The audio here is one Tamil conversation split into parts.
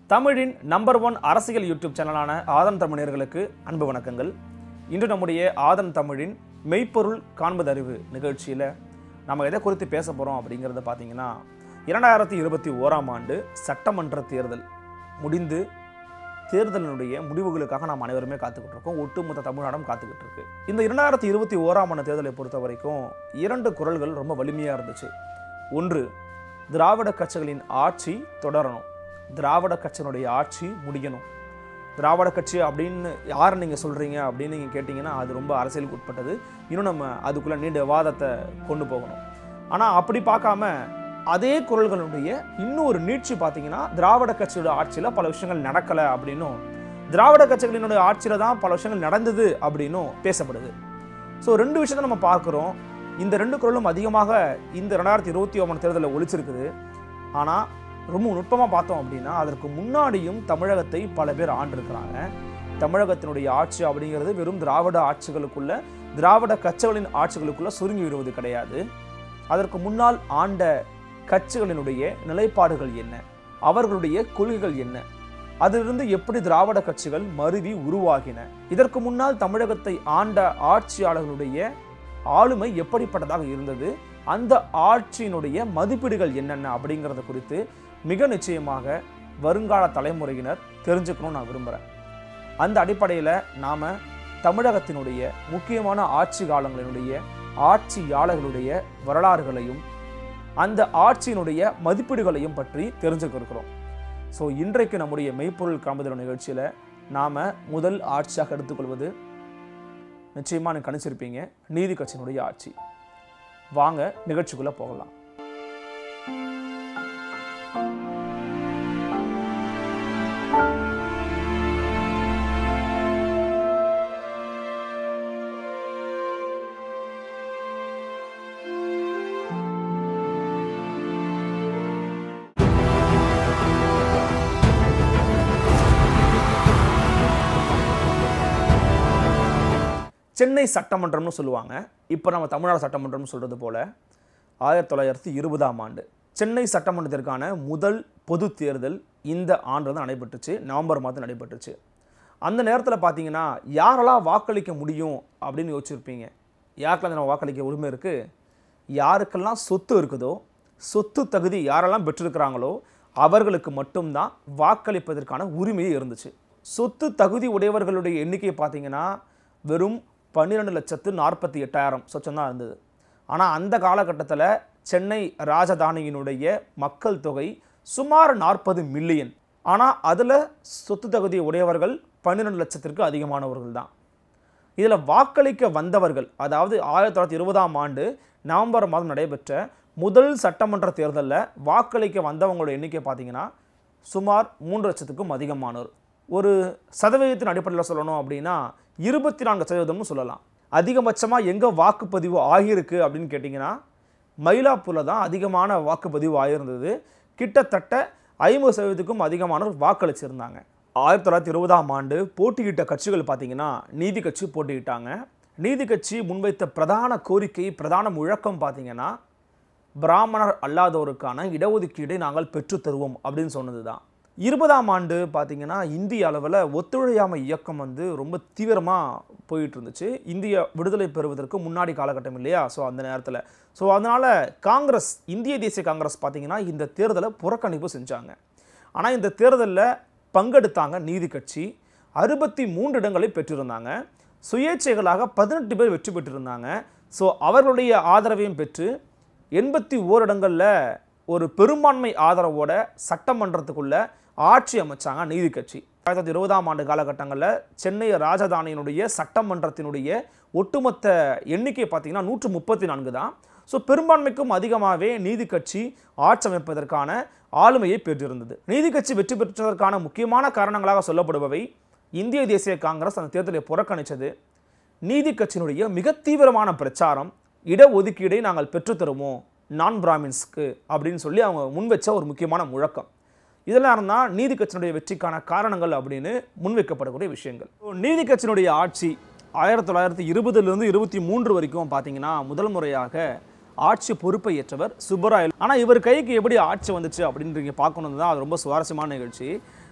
தமிழின் நம்பர் ஒன் அரசியல் யூடியூப் சேனலான ஆதன் தமிழர்களுக்கு அன்பு வணக்கங்கள் இன்று நம்முடைய ஆதன் தமிழின் மெய்ப்பொருள் காண்பதறிவு நிகழ்ச்சியில் நம்ம எதை குறித்து பேச போகிறோம் அப்படிங்கிறத பார்த்தீங்கன்னா இரண்டாயிரத்தி இருபத்தி ஓராம் ஆண்டு சட்டமன்ற தேர்தல் முடிந்து தேர்தலினுடைய முடிவுகளுக்காக நாம் அனைவருமே காத்துக்கிட்டு இருக்கோம் ஒட்டுமொத்த தமிழ்நாடும் காத்துக்கிட்டு இருக்கு இந்த இரண்டாயிரத்தி இருபத்தி ஓராம் ஆண்டு தேர்தலை பொறுத்த வரைக்கும் இரண்டு குரல்கள் ரொம்ப வலிமையாக இருந்துச்சு ஒன்று திராவிட கட்சிகளின் ஆட்சி தொடரணும் திராவிட கட்சியினுடைய ஆட்சி முடியணும் திராவிட கட்சி அப்படின்னு யாரை நீங்கள் சொல்கிறீங்க அப்படின்னு நீங்கள் கேட்டிங்கன்னா அது ரொம்ப அரசியலுக்கு உட்பட்டது இன்னும் நம்ம அதுக்குள்ளே நீண்ட விவாதத்தை கொண்டு போகணும் ஆனால் அப்படி பார்க்காம அதே குரல்களுடைய இன்னொரு நீட்சி பார்த்தீங்கன்னா திராவிட கட்சியோட ஆட்சியில் பல விஷயங்கள் நடக்கலை அப்படின்னும் திராவிட கட்சிகளினுடைய ஆட்சியில் தான் பல விஷயங்கள் நடந்தது அப்படின்னும் பேசப்படுது ஸோ ரெண்டு விஷயத்தை நம்ம பார்க்குறோம் இந்த ரெண்டு குரலும் அதிகமாக இந்த ரெண்டாயிரத்தி இருபத்தி ஒன்பது தேர்தலில் ஒழிச்சிருக்குது ஆனால் ரொம்ப நுட்பமாக பார்த்தோம் அப்படின்னா அதற்கு முன்னாடியும் தமிழகத்தை பல பேர் ஆண்டிருக்கிறாங்க தமிழகத்தினுடைய ஆட்சி அப்படிங்கிறது வெறும் திராவிட ஆட்சிகளுக்குள்ள திராவிட கட்சிகளின் ஆட்சிகளுக்குள்ள சுருங்கி விடுவது கிடையாது அதற்கு முன்னால் ஆண்ட கட்சிகளினுடைய நிலைப்பாடுகள் என்ன அவர்களுடைய கொள்கைகள் என்ன அதிலிருந்து எப்படி திராவிட கட்சிகள் மருவி உருவாகின இதற்கு முன்னால் தமிழகத்தை ஆண்ட ஆட்சியாளர்களுடைய ஆளுமை எப்படிப்பட்டதாக இருந்தது அந்த ஆட்சியினுடைய மதிப்பீடுகள் என்னென்ன அப்படிங்கிறத குறித்து மிக நிச்சயமாக வருங்கால தலைமுறையினர் தெரிஞ்சுக்கணும்னு நான் விரும்புகிறேன் அந்த அடிப்படையில் நாம் தமிழகத்தினுடைய முக்கியமான ஆட்சி காலங்களினுடைய ஆட்சியாளர்களுடைய வரலாறுகளையும் அந்த ஆட்சியினுடைய மதிப்பீடுகளையும் பற்றி தெரிஞ்சுக்க இருக்கிறோம் ஸோ இன்றைக்கு நம்முடைய மெய்ப்பொருள் காம்பதிர நிகழ்ச்சியில் நாம் முதல் ஆட்சியாக எடுத்துக்கொள்வது நிச்சயமாக நீங்கள் கணிச்சிருப்பீங்க நீதி கட்சியினுடைய ஆட்சி வாங்க நிகழ்ச்சிக்குள்ளே போகலாம் சென்னை சட்டமன்றம்னு சொல்லுவாங்க இப்போ நம்ம தமிழ்நாடு சட்டமன்றம்னு சொல்கிறது போல் ஆயிரத்தி தொள்ளாயிரத்தி இருபதாம் ஆண்டு சென்னை சட்டமன்றத்திற்கான முதல் பொது தேர்தல் இந்த ஆண்டு தான் நடைபெற்றுச்சு நவம்பர் மாதம் நடைபெற்றுச்சு அந்த நேரத்தில் பார்த்தீங்கன்னா யாரெல்லாம் வாக்களிக்க முடியும் அப்படின்னு யோசிச்சிருப்பீங்க யாருக்கெல்லாம் நம்ம வாக்களிக்க உரிமை இருக்குது யாருக்கெல்லாம் சொத்து இருக்குதோ சொத்து தகுதி யாரெல்லாம் பெற்றிருக்கிறாங்களோ அவர்களுக்கு மட்டும்தான் வாக்களிப்பதற்கான உரிமையே இருந்துச்சு சொத்து தகுதி உடையவர்களுடைய எண்ணிக்கை பார்த்தீங்கன்னா வெறும் பன்னிரெண்டு லட்சத்து நாற்பத்தி எட்டாயிரம் சொச்சம் தான் இருந்தது ஆனால் அந்த காலகட்டத்தில் சென்னை ராஜதானியினுடைய மக்கள் தொகை சுமார் நாற்பது மில்லியன் ஆனால் அதில் சொத்து தகுதி உடையவர்கள் பன்னிரெண்டு லட்சத்திற்கு அதிகமானவர்கள் தான் இதில் வாக்களிக்க வந்தவர்கள் அதாவது ஆயிரத்தி தொள்ளாயிரத்தி இருபதாம் ஆண்டு நவம்பர் மாதம் நடைபெற்ற முதல் சட்டமன்ற தேர்தலில் வாக்களிக்க வந்தவங்களோட எண்ணிக்கை பார்த்தீங்கன்னா சுமார் மூன்று லட்சத்துக்கும் அதிகமானோர் ஒரு சதவீதத்தின் அடிப்படையில் சொல்லணும் அப்படின்னா இருபத்தி நான்கு சதவீதம்னு சொல்லலாம் அதிகபட்சமாக எங்கே வாக்குப்பதிவு ஆகியிருக்கு அப்படின்னு கேட்டிங்கன்னா மயிலாப்பூரில் தான் அதிகமான வாக்குப்பதிவு ஆகியிருந்தது கிட்டத்தட்ட ஐம்பது சதவீதத்துக்கும் அதிகமானோர் வாக்களிச்சிருந்தாங்க ஆயிரத்தி தொள்ளாயிரத்தி இருபதாம் ஆண்டு போட்டியிட்ட கட்சிகள் பார்த்தீங்கன்னா நீதி கட்சி போட்டியிட்டாங்க நீதி கட்சி முன்வைத்த பிரதான கோரிக்கை பிரதான முழக்கம் பார்த்தீங்கன்னா பிராமணர் அல்லாதோருக்கான இடஒதுக்கீடை நாங்கள் பெற்றுத் தருவோம் அப்படின்னு சொன்னது தான் இருபதாம் ஆண்டு பார்த்தீங்கன்னா இந்திய அளவில் ஒத்துழையாமை இயக்கம் வந்து ரொம்ப தீவிரமாக போயிட்டு இருந்துச்சு இந்திய விடுதலை பெறுவதற்கு முன்னாடி காலகட்டம் இல்லையா ஸோ அந்த நேரத்தில் ஸோ அதனால் காங்கிரஸ் இந்திய தேசிய காங்கிரஸ் பார்த்தீங்கன்னா இந்த தேர்தலை புறக்கணிப்பு செஞ்சாங்க ஆனால் இந்த தேர்தலில் பங்கெடுத்தாங்க நீதி கட்சி அறுபத்தி மூன்று இடங்களை பெற்றிருந்தாங்க சுயேட்சைகளாக பதினெட்டு பேர் வெற்றி பெற்றிருந்தாங்க ஸோ அவர்களுடைய ஆதரவையும் பெற்று எண்பத்தி ஓர் இடங்களில் ஒரு பெரும்பான்மை ஆதரவோட சட்டமன்றத்துக்குள்ள ஆட்சி அமைச்சாங்க நீதி கட்சி ஆயிரத்தி தொள்ளாயிரத்தி இருபதாம் ஆண்டு காலகட்டங்களில் சென்னை ராஜதானியினுடைய சட்டமன்றத்தினுடைய ஒட்டுமொத்த எண்ணிக்கை பார்த்தீங்கன்னா நூற்று முப்பத்தி நான்கு தான் ஸோ பெரும்பான்மைக்கும் அதிகமாகவே நீதி கட்சி ஆட்சி அமைப்பதற்கான ஆளுமையை பெற்றிருந்தது நீதி கட்சி வெற்றி பெற்றதற்கான முக்கியமான காரணங்களாக சொல்லப்படுபவை இந்திய தேசிய காங்கிரஸ் அந்த தேர்தலை புறக்கணித்தது நீதி கட்சியினுடைய மிக தீவிரமான பிரச்சாரம் இடஒதுக்கீடை நாங்கள் பெற்றுத்தருவோம் நான் பிராமின்ஸ்க்கு அப்படின்னு சொல்லி அவங்க முன்வச்ச ஒரு முக்கியமான முழக்கம் இதெல்லாம் தான் நீதி கட்சியினுடைய வெற்றிக்கான காரணங்கள் அப்படின்னு முன்வைக்கப்படக்கூடிய விஷயங்கள் So, நீதி கட்சியினுடைய ஆட்சி ஆயிரத்தி தொள்ளாயிரத்தி இருபதுலேருந்து இருபத்தி மூன்று வரைக்கும் பார்த்தீங்கன்னா முதல் முறையாக ஆட்சி பொறுப்பை ஏற்றவர் சுப்பராயல் ஆனால் இவர் கைக்கு எப்படி ஆட்சி வந்துச்சு அப்படின்னு நீங்கள் பார்க்கணும் தான் அது ரொம்ப சுவாரஸ்யமான நிகழ்ச்சி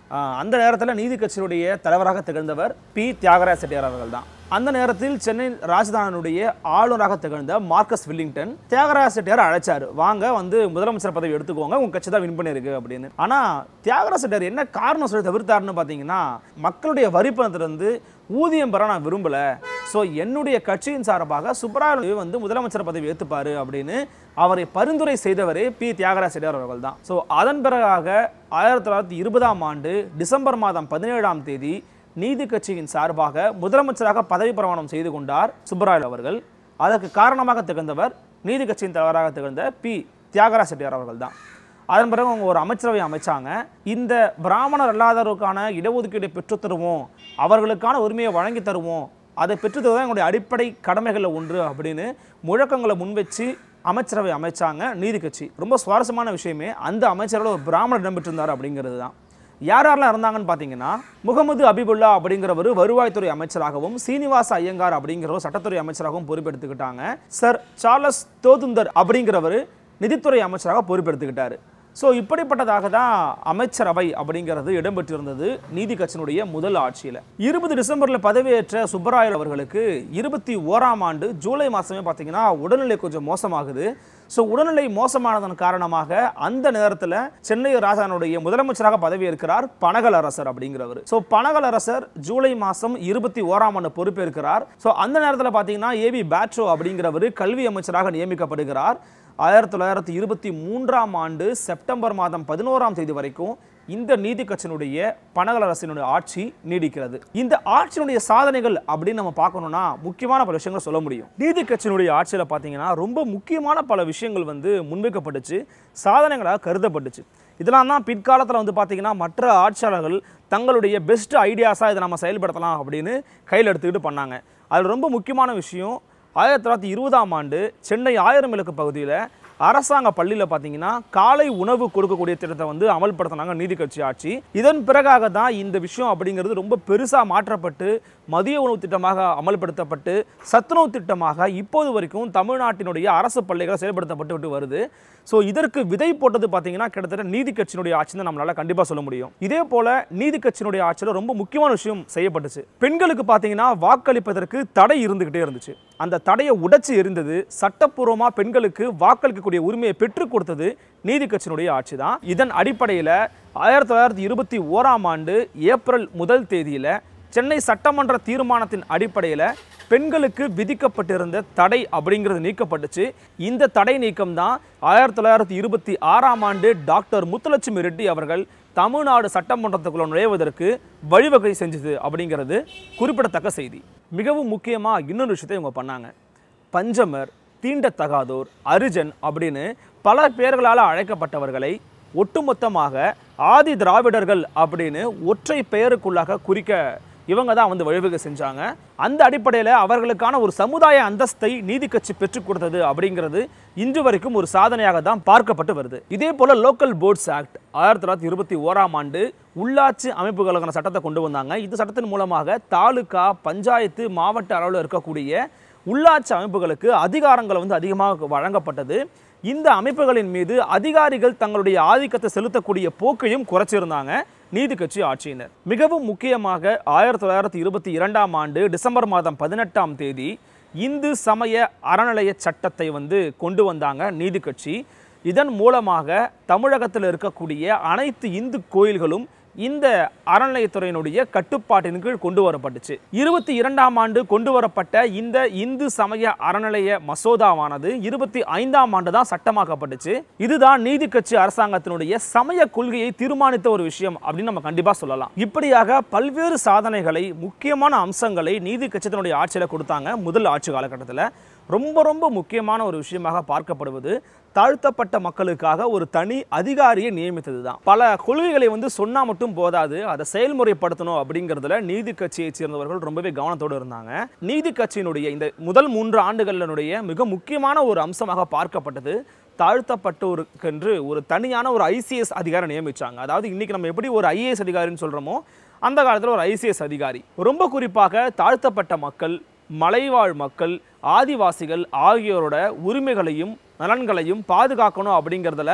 ஆஹ் அந்த நேரத்தில் நீதி கட்சியினுடைய தலைவராக திகழ்ந்தவர் பி தியாகராஜ செட்டியார் அவர்கள் தான் அந்த நேரத்தில் சென்னை ராஜதானியுடைய ஆளுநராக திகழ்ந்த மார்க்கஸ் வில்லிங்டன் தியாகராஜ செட்டியார் அழைச்சாரு வாங்க வந்து முதலமைச்சர் பதவி எடுத்துக்கோங்க உங்க கட்சி தான் வின் பண்ணிருக்கு அப்படின்னு ஆனா தியாகராஜ செட்டியார் என்ன காரணம் சொல்லி தவிர்த்தாருன்னு பார்த்தீங்கன்னா மக்களுடைய வரி பணத்திலிருந்து ஊதியம் பெற நான் விரும்பல ஸோ என்னுடைய கட்சியின் சார்பாக சுப்பராயலு வந்து முதலமைச்சர் பதவி ஏற்றுப்பாரு அப்படின்னு அவரை பரிந்துரை செய்தவரே பி தியாகராஜ செட்டியார் அவர்கள் தான் ஸோ அதன் பிறகாக ஆயிரத்தி தொள்ளாயிரத்தி இருபதாம் ஆண்டு டிசம்பர் மாதம் பதினேழாம் தேதி நீதி கட்சியின் சார்பாக முதலமைச்சராக பதவி பிரமாணம் செய்து கொண்டார் சுப்பராயலு அவர்கள் அதற்கு காரணமாக திகழ்ந்தவர் நீதி கட்சியின் தலைவராக திகழ்ந்த பி தியாகராஜ செட்டியார் அவர்கள் தான் அதன் பிறகு அவங்க ஒரு அமைச்சரவை அமைச்சாங்க இந்த பிராமணர் அல்லாதவருக்கான இடஒதுக்கீடு பெற்றுத் தருவோம் அவர்களுக்கான உரிமையை வழங்கி தருவோம் அதை பெற்றுத் தருவதுதான் எங்களுடைய அடிப்படை கடமைகளில் ஒன்று அப்படின்னு முழக்கங்களை முன்வச்சு அமைச்சரவை அமைச்சாங்க நீதி கட்சி ரொம்ப சுவாரஸ்யமான விஷயமே அந்த அமைச்சரோட ஒரு பிராமணர் இடம்பெற்றிருந்தார் அப்படிங்கிறது தான் யார் யாரெல்லாம் இருந்தாங்கன்னு பார்த்தீங்கன்னா முகமது அபிபுல்லா அப்படிங்கிறவர் வருவாய்த்துறை அமைச்சராகவும் சீனிவாச ஐயங்கார் அப்படிங்கிறவர் சட்டத்துறை அமைச்சராகவும் பொறுப்பெடுத்துக்கிட்டாங்க சர் சார்லஸ் தோதுந்தர் அப்படிங்கிறவர் நிதித்துறை அமைச்சராக பொறுப்பெடுத்துக்கிட்டாரு ஸோ இப்படிப்பட்டதாக தான் அமைச்சரவை அப்படிங்கிறது இடம்பெற்றிருந்தது நீதி கட்சியினுடைய முதல் ஆட்சியில் இருபது டிசம்பரில் பதவியேற்ற சுப்பராயல் அவர்களுக்கு இருபத்தி ஓராம் ஆண்டு ஜூலை மாதமே பார்த்தீங்கன்னா உடல்நிலை கொஞ்சம் மோசமாகுது ஸோ உடல்நிலை மோசமானதன் காரணமாக அந்த நேரத்தில் சென்னை ராஜானுடைய முதலமைச்சராக பதவியேற்கிறார் பனகல் அரசர் அப்படிங்கிறவர் ஸோ பனகல் அரசர் ஜூலை மாதம் இருபத்தி ஓராம் ஆண்டு பொறுப்பேற்கிறார் ஸோ அந்த நேரத்தில் பார்த்தீங்கன்னா ஏவி பேட்ரோ அப்படிங்கிறவர் கல்வி அமைச்சராக நியமிக்கப்படுகிறார் ஆயிரத்தி தொள்ளாயிரத்தி இருபத்தி மூன்றாம் ஆண்டு செப்டம்பர் மாதம் பதினோராம் தேதி வரைக்கும் இந்த நீதி கட்சியினுடைய பனகல் அரசினுடைய ஆட்சி நீடிக்கிறது இந்த ஆட்சியினுடைய சாதனைகள் அப்படின்னு நம்ம பார்க்கணும்னா முக்கியமான பல விஷயங்களை சொல்ல முடியும் நீதி கட்சியினுடைய ஆட்சியில் பார்த்தீங்கன்னா ரொம்ப முக்கியமான பல விஷயங்கள் வந்து முன்வைக்கப்பட்டுச்சு சாதனைகளாக கருதப்பட்டுச்சு இதெல்லாம் தான் பிற்காலத்தில் வந்து பார்த்தீங்கன்னா மற்ற ஆட்சியாளர்கள் தங்களுடைய பெஸ்ட் ஐடியாஸாக இதை நம்ம செயல்படுத்தலாம் அப்படின்னு கையில் எடுத்துக்கிட்டு பண்ணாங்க அதில் ரொம்ப முக்கியமான விஷயம் ஆயிரத்தி தொள்ளாயிரத்தி இருபதாம் ஆண்டு சென்னை ஆயிரம் விளக்கு பகுதியில் அரசாங்க பள்ளியில் பார்த்தீங்கன்னா காலை உணவு கொடுக்கக்கூடிய திட்டத்தை வந்து அமல்படுத்தினாங்க நீதி கட்சி ஆட்சி இதன் பிறகாக தான் இந்த விஷயம் அப்படிங்கிறது ரொம்ப பெருசாக மாற்றப்பட்டு மதிய உணவு திட்டமாக அமல்படுத்தப்பட்டு சத்துணவு திட்டமாக இப்போது வரைக்கும் தமிழ்நாட்டினுடைய அரசு பள்ளிகள் செயல்படுத்தப்பட்டு விட்டு வருது ஸோ இதற்கு விதை போட்டது பார்த்தீங்கன்னா கிட்டத்தட்ட நீதி கட்சியினுடைய ஆட்சி தான் நம்மளால கண்டிப்பாக சொல்ல முடியும் இதே போல நீதி கட்சியினுடைய ஆட்சியில் ரொம்ப முக்கியமான விஷயம் செய்யப்பட்டுச்சு பெண்களுக்கு பார்த்தீங்கன்னா வாக்களிப்பதற்கு தடை இருந்துகிட்டே இருந்துச்சு அந்த தடையை உடைச்சு எரிந்தது சட்டப்பூர்வமாக பெண்களுக்கு வாக்களிக்கக்கூடிய உரிமையை பெற்றுக் கொடுத்தது நீதி கட்சியினுடைய ஆட்சி தான் இதன் அடிப்படையில் ஆயிரத்தி தொள்ளாயிரத்தி இருபத்தி ஓராம் ஆண்டு ஏப்ரல் முதல் தேதியில் சென்னை சட்டமன்ற தீர்மானத்தின் அடிப்படையில் பெண்களுக்கு விதிக்கப்பட்டிருந்த தடை அப்படிங்கிறது நீக்கப்பட்டுச்சு இந்த தடை நீக்கம் தான் ஆயிரத்தி தொள்ளாயிரத்தி இருபத்தி ஆறாம் ஆண்டு டாக்டர் முத்துலட்சுமி ரெட்டி அவர்கள் தமிழ்நாடு சட்டமன்றத்துக்குள்ள நுழைவதற்கு வழிவகை செஞ்சது அப்படிங்கிறது குறிப்பிடத்தக்க செய்தி மிகவும் முக்கியமாக இன்னொரு விஷயத்தை இவங்க பண்ணாங்க பஞ்சமர் தீண்டத்தகாதோர் அரிஜன் அப்படின்னு பல பேர்களால் அழைக்கப்பட்டவர்களை ஒட்டுமொத்தமாக ஆதி திராவிடர்கள் அப்படின்னு ஒற்றை பெயருக்குள்ளாக குறிக்க இவங்க தான் வந்து வழிவகை செஞ்சாங்க அந்த அடிப்படையில் அவர்களுக்கான ஒரு சமுதாய அந்தஸ்தை நீதி கட்சி பெற்றுக் கொடுத்தது அப்படிங்கிறது இன்று வரைக்கும் ஒரு சாதனையாக தான் பார்க்கப்பட்டு வருது இதே போல லோக்கல் போர்ட்ஸ் ஆக்ட் ஆயிரத்தி தொள்ளாயிரத்தி இருபத்தி ஓராம் ஆண்டு உள்ளாட்சி அமைப்புகளுக்கான சட்டத்தை கொண்டு வந்தாங்க இந்த சட்டத்தின் மூலமாக தாலுகா பஞ்சாயத்து மாவட்ட அளவில் இருக்கக்கூடிய உள்ளாட்சி அமைப்புகளுக்கு அதிகாரங்கள் வந்து அதிகமாக வழங்கப்பட்டது இந்த அமைப்புகளின் மீது அதிகாரிகள் தங்களுடைய ஆதிக்கத்தை செலுத்தக்கூடிய போக்கையும் குறைச்சிருந்தாங்க நீதி கட்சி ஆட்சியினர் மிகவும் முக்கியமாக ஆயிரத்தி தொள்ளாயிரத்தி இருபத்தி இரண்டாம் ஆண்டு டிசம்பர் மாதம் பதினெட்டாம் தேதி இந்து சமய அறநிலைய சட்டத்தை வந்து கொண்டு வந்தாங்க நீதி கட்சி இதன் மூலமாக தமிழகத்தில் இருக்கக்கூடிய அனைத்து இந்து கோயில்களும் இந்த அறநிலையத்துறையினுடைய கட்டுப்பாட்டின் கீழ் கொண்டு வரப்பட்டுச்சு இருபத்தி இரண்டாம் ஆண்டு கொண்டு வரப்பட்ட இந்த இந்து சமய அறநிலைய மசோதாவானது இருபத்தி ஐந்தாம் ஆண்டு தான் சட்டமாக்கப்பட்டுச்சு இதுதான் நீதி கட்சி அரசாங்கத்தினுடைய சமய கொள்கையை தீர்மானித்த ஒரு விஷயம் அப்படின்னு நம்ம கண்டிப்பா சொல்லலாம் இப்படியாக பல்வேறு சாதனைகளை முக்கியமான அம்சங்களை நீதி கட்சியினுடைய ஆட்சியில கொடுத்தாங்க முதல் ஆட்சி காலகட்டத்தில் ரொம்ப ரொம்ப முக்கியமான ஒரு விஷயமாக பார்க்கப்படுவது தாழ்த்தப்பட்ட மக்களுக்காக ஒரு தனி அதிகாரியை நியமித்தது தான் பல கொள்கைகளை வந்து சொன்னா மட்டும் போதாது அதை செயல்முறைப்படுத்தணும் அப்படிங்கிறதுல நீதி கட்சியைச் சேர்ந்தவர்கள் ரொம்பவே கவனத்தோடு இருந்தாங்க நீதி கட்சியினுடைய இந்த முதல் மூன்று ஆண்டுகளினுடைய மிக முக்கியமான ஒரு அம்சமாக பார்க்கப்பட்டது தாழ்த்தப்பட்டோருக்கென்று ஒரு தனியான ஒரு ஐசிஎஸ் அதிகாரி நியமிச்சாங்க அதாவது இன்னைக்கு நம்ம எப்படி ஒரு ஐஏஎஸ் அதிகாரின்னு சொல்றோமோ அந்த காலத்தில் ஒரு ஐசிஎஸ் அதிகாரி ரொம்ப குறிப்பாக தாழ்த்தப்பட்ட மக்கள் மலைவாழ் மக்கள் ஆதிவாசிகள் ஆகியோரோட உரிமைகளையும் நலன்களையும் பாதுகாக்கணும் அப்படிங்கிறதுல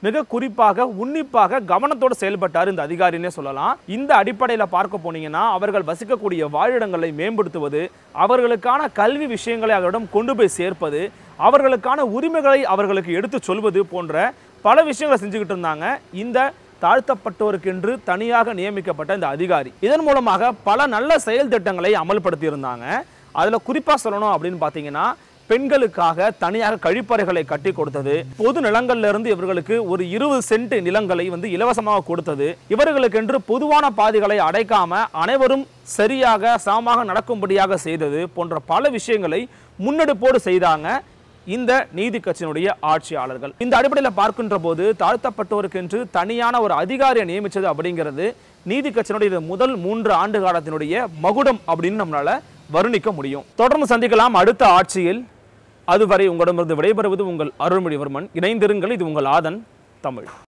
மிக குறிப்பாக உன்னிப்பாக கவனத்தோடு செயல்பட்டார் இந்த அதிகாரினே சொல்லலாம் இந்த அடிப்படையில் பார்க்க போனீங்கன்னா அவர்கள் வசிக்கக்கூடிய வாழிடங்களை மேம்படுத்துவது அவர்களுக்கான கல்வி விஷயங்களை அவரிடம் கொண்டு போய் சேர்ப்பது அவர்களுக்கான உரிமைகளை அவர்களுக்கு எடுத்து சொல்வது போன்ற பல விஷயங்களை செஞ்சுக்கிட்டு இருந்தாங்க இந்த தாழ்த்தப்பட்டோருக்கென்று தனியாக நியமிக்கப்பட்ட இந்த அதிகாரி இதன் மூலமாக பல நல்ல செயல் திட்டங்களை அமல்படுத்தி இருந்தாங்க அதில் குறிப்பாக சொல்லணும் அப்படின்னு பார்த்தீங்கன்னா பெண்களுக்காக தனியாக கழிப்பறைகளை கட்டி கொடுத்தது பொது நிலங்கள்ல இருந்து இவர்களுக்கு ஒரு இருபது சென்ட் நிலங்களை வந்து இலவசமாக கொடுத்தது இவர்களுக்கென்று பொதுவான பாதைகளை அடைக்காம அனைவரும் சரியாக சமமாக நடக்கும்படியாக செய்தது போன்ற பல விஷயங்களை முன்னெடுப்போடு செய்தாங்க இந்த நீதி கட்சியினுடைய ஆட்சியாளர்கள் இந்த அடிப்படையில் பார்க்கின்ற போது தாழ்த்தப்பட்டோருக்கென்று தனியான ஒரு அதிகாரியை நியமிச்சது அப்படிங்கிறது நீதி கட்சியினுடைய இது முதல் மூன்று ஆண்டு காலத்தினுடைய மகுடம் அப்படின்னு நம்மளால வர்ணிக்க முடியும் தொடர்ந்து சந்திக்கலாம் அடுத்த ஆட்சியில் அதுவரை உங்களிடமிருந்து விடைபெறுவது உங்கள் அருள்மொழிவர்மன் இணைந்திருங்கள் இது உங்கள் ஆதன் தமிழ்